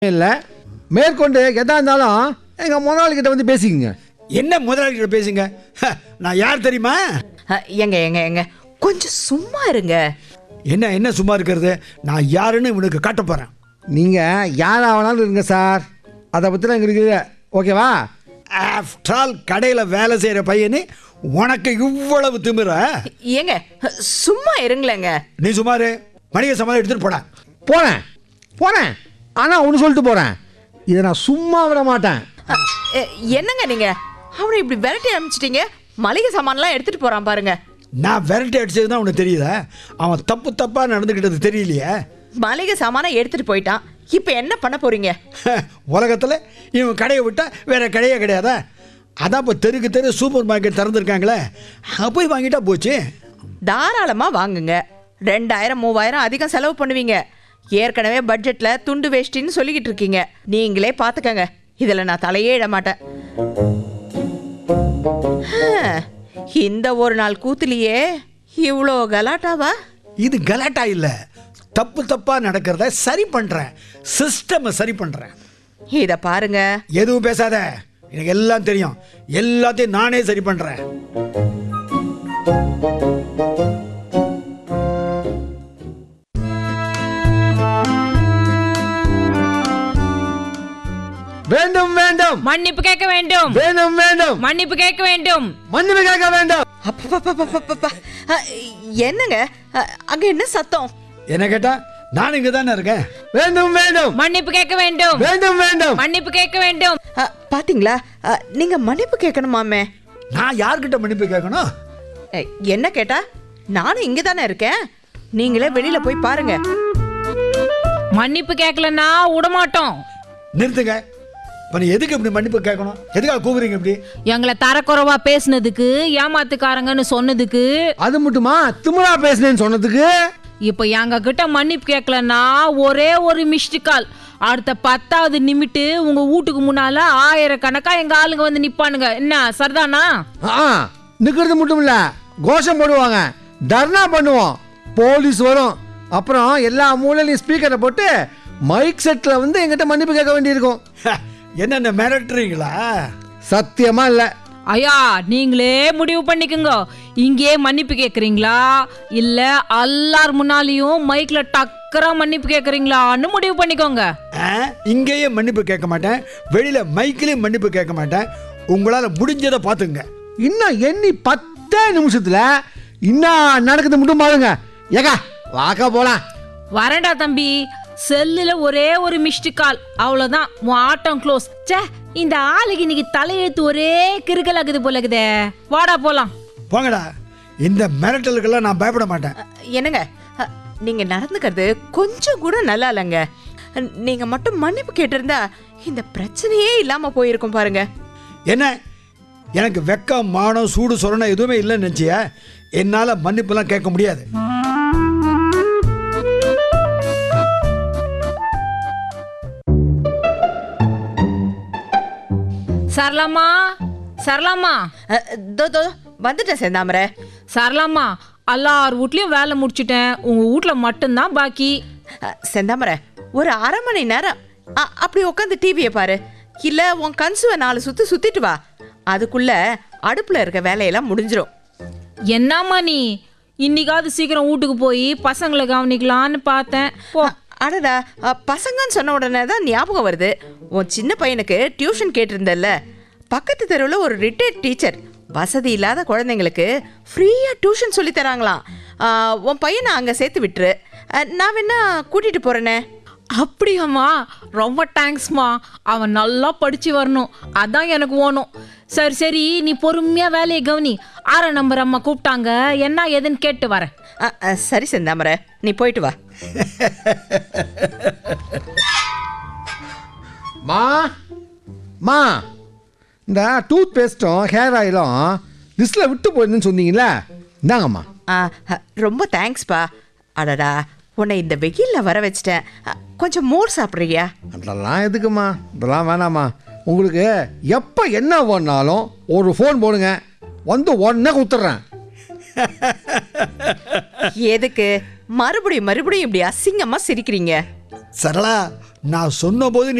இல்லை மேற்கொண்டு எதா இருந்தாலும் எங்கள் முதலாளிகிட்ட வந்து பேசிக்கங்க என்ன முதலாளிகிட்ட பேசுங்க ஹ, நான் யார் தெரியுமா அ, ஏங்க ஏங்க ஏங்க கொஞ்சம் சும்மா இருங்க என்ன என்ன சும்மா இருக்கிறது நான் யாருன்னு இவனுக்கு காட்ட போகிறேன் நீங்கள் யாராக வேணாலும் இருங்க சார் அதை பற்றிலாம் எங்களுக்கு இல்லை ஓகேவா ஆஃப்டர் ஆல் கடையில் வேலை செய்கிற பையனு உனக்கு இவ்வளவு திமிர ஏங்க சும்மா இருங்களேங்க நீ சுமாரு மளிகை சமாளம் எடுத்துகிட்டு போடா போகிறேன் போகிறேன் ஆனால் ஒன்று சொல்லிட்டு போகிறேன் இதை நான் சும்மா விட மாட்டேன் அ, எ, என்னங்க நீங்க அவனை இப்படி விரட்டி அனுப்பிச்சிட்டீங்க மளிகை சாமான்லாம் எடுத்துட்டு போறான் பாருங்க நான் விரட்டி அடிச்சது தான் உனக்கு தெரியுதா அவன் தப்பு தப்பாக நடந்துக்கிட்டது தெரியலையே மளிகை சாமானை எடுத்துட்டு போயிட்டான் இப்போ என்ன பண்ண போறீங்க உலகத்தில் இவன் கடையை விட்டால் வேற கடையே கிடையாதா அதான் இப்போ தெருக்கு தெரு சூப்பர் மார்க்கெட் திறந்துருக்காங்களே அங்க போய் வாங்கிட்டா போச்சு தாராளமா வாங்குங்க ரெண்டாயிரம் மூவாயிரம் அதிகம் செலவு பண்ணுவீங்க ஏற்கனவே பட்ஜெட்ல துண்டு வேஷ்டின்னு சொல்லிக்கிட்டு இருக்கீங்க நீங்களே பார்த்துக்கங்க இதில் நான் தலையே இட மாட்டேன் ஹம், இந்த ஒரு நாள் கூத்துலியே இவ்வளோ கலாட்டாவா இது கலாட்டா இல்லை தப்பு தப்பாக நடக்கிறத சரி பண்ணுறேன் சிஸ்டமை சரி பண்ணுறேன் இதை பாருங்க எதுவும் பேசாத எனக்கு எல்லாம் தெரியும் எல்லாத்தையும் நானே சரி பண்ணுறேன் வேண்டும் வேண்டும் மன்னிப்பு கேட்க வேண்டும் வேண்டும் வேண்டும் மன்னிப்பு கேட்க வேண்டும் மன்னிப்பு கேட்க வேண்டும் அப்பப்பப்பப்பப்பப்பா. அ, என்னங்க அ, அங்க என்ன சத்தம் என்ன கேட்டா நான் இங்கே தானே இருக்கேன் வேண்டும் வேண்டும் மன்னிப்பு கேட்க வேண்டும் வேண்டும் வேண்டும் மன்னிப்பு கேட்க வேண்டும் அ, பாத்தீங்களா அ, நீங்க மன்னிப்பு கேட்கணுமாமே நான் யார்கிட்ட மன்னிப்பு கேட்கணும் அ, என்ன கேட்டா நானும் இங்க தானே இருக்கேன் நீங்களே வெளியில போய் பாருங்க மன்னிப்பு கேட்கலன்னா விடமாட்டோம் நிறுத்துங்க இப்போ நீ எதுக்கு இப்படி மன்னிப்பு கேட்கணும் எதுக்காக கூவுறீங்க இப்படி எங்களை தரக்குறைவா பேசுனதுக்கு ஏமாத்துக்காரங்கன்னு சொன்னதுக்கு அது மட்டுமா திமிரா பேசுனேன்னு சொன்னதுக்கு இப்போ எங்க கிட்ட மன்னிப்பு கேட்கலன்னா ஒரே ஒரு மிஸ்டு கால் அடுத்த பத்தாவது நிமிட்டு உங்க வீட்டுக்கு முன்னால ஆயிரக்கணக்கா எங்க ஆளுங்க வந்து நிப்பானுங்க என்ன சரிதானா ஆ நிற்கிறது மட்டும் இல்லை கோஷம் போடுவாங்க தர்ணா பண்ணுவோம் போலீஸ் வரும் அப்புறம் எல்லா மூலையிலையும் ஸ்பீக்கரை போட்டு மைக் செட்டில் வந்து எங்கிட்ட மன்னிப்பு கேட்க வேண்டியிருக்கும் ஹ, என்னென்ன மிரட்டுறீங்களா சத்தியமா இல்லை ஐயா நீங்களே முடிவு பண்ணிக்கோங்க இங்கே மன்னிப்பு கேட்குறீங்களா இல்ல எல்லார் முன்னாலேயும் மைக்ல டக்கரா மன்னிப்பு கேட்குறீங்களான்னு முடிவு பண்ணிக்கோங்க ஆ, இங்கேயே மன்னிப்பு கேட்க மாட்டேன் வெளியில மைக்கிலையும் மன்னிப்பு கேட்க மாட்டேன் உங்களால முடிஞ்சதை பார்த்துங்க இன்னும் எண்ணி பத்தே நிமிஷத்துல இன்னும் நடக்குது மட்டும் பாருங்க ஏக்கா வாக்கா போலாம் வரேன்டா தம்பி செல்லுல ஒரே ஒரு மிஸ்டு கால் அவ்வளோதான் உன் ஆட்டம் க்ளோஸ் ச்சே இந்த ஆளுக்கு இன்னைக்கு தலையெழுத்து ஒரே கிறுக்கல் ஆகுது போல இருக்குதே வாடா போலாம் போங்கடா இந்த மிரட்டலுக்கெல்லாம் நான் பயப்பட மாட்டேன் அ, என்னங்க அ, நீங்க நடந்துக்கிறது கொஞ்சம் கூட நல்லா இல்லைங்க அ, நீங்க மட்டும் மன்னிப்பு கேட்டிருந்தா இந்த பிரச்சனையே இல்லாம போயிருக்கும் பாருங்க என்ன எனக்கு வெக்கம் மானம் சூடு சொரணம் எதுவுமே இல்லைன்னு நினச்சியா என்னால் மன்னிப்புலாம் கேட்க முடியாது சரளாமா சரளாமா அ, தோ தோ வந்துட்டேன் செந்தாமரை சரளாமா எல்லார் வீட்லயும் வேலை முடிச்சிட்டேன் உங்க வீட்ல மட்டும்தான் பாக்கி அ, செந்தாமரை ஒரு அரை மணி நேரம் அ, அப்படி உட்காந்து டிவியை பாரு இல்ல உன் கன்சுவை நாலு சுத்து சுத்திட்டு வா அதுக்குள்ள அடுப்புல இருக்க வேலையெல்லாம் முடிஞ்சிரும் என்னம்மா நீ இன்னைக்காவது சீக்கிரம் வீட்டுக்கு போய் பசங்களை கவனிக்கலான்னு பார்த்தேன் போ அடடா அ, பசங்கன்னு சொன்ன உடனே தான் ஞாபகம் வருது உன் சின்ன பையனுக்கு டியூஷன் கேட்டிருந்தல்ல பக்கத்து தெருவில் ஒரு ரிட்டையர்ட் டீச்சர் வசதி இல்லாத குழந்தைங்களுக்கு ஃப்ரீயாக டியூஷன் சொல்லி தராங்களாம் ஆ, உன் பையனை அங்கே சேர்த்து விட்டுரு அ, நான் வேணா கூட்டிகிட்டு போகிறேனே அப்படியாம்மா ரொம்ப தேங்க்ஸ்மா அவன் நல்லா படிச்சு வரணும் அதான் எனக்கு ஓணும் சரி சரி நீ பொறுமையா வேலையை கவனி ஆறாம் நம்பர் அம்மா கூப்பிட்டாங்க என்ன ஏதுன்னு கேட்டு வரேன் அ, அ, சரி செந்தாமரை நீ போயிட்டு வா மா மா இந்த டூத் பேஸ்ட்டும் ஹேர் ஆயிலும் லிஸ்ட்டில் விட்டு போயிருந்துன்னு சொன்னீங்களே இந்தாங்கம்மா ஆ, அ, ரொம்ப தேங்க்ஸ்ப்பா அடடா உன்னை இந்த வெயிலில் வர வச்சிட்டேன் அ, கொஞ்சம் மோர் சாப்பிட்றியா அதெல்லாம் எதுக்குமா இதெல்லாம் வேணாம்மா உங்களுக்கு எப்போ என்ன வேணாலும் ஒரு ஃபோன் போடுங்க வந்து உடனே கொடுத்துட்றேன் எதுக்கு மறுபடியும் மறுபடியும் இப்படி அசிங்கமாக சிரிக்கிறீங்க சரளா நான் சொன்னபோது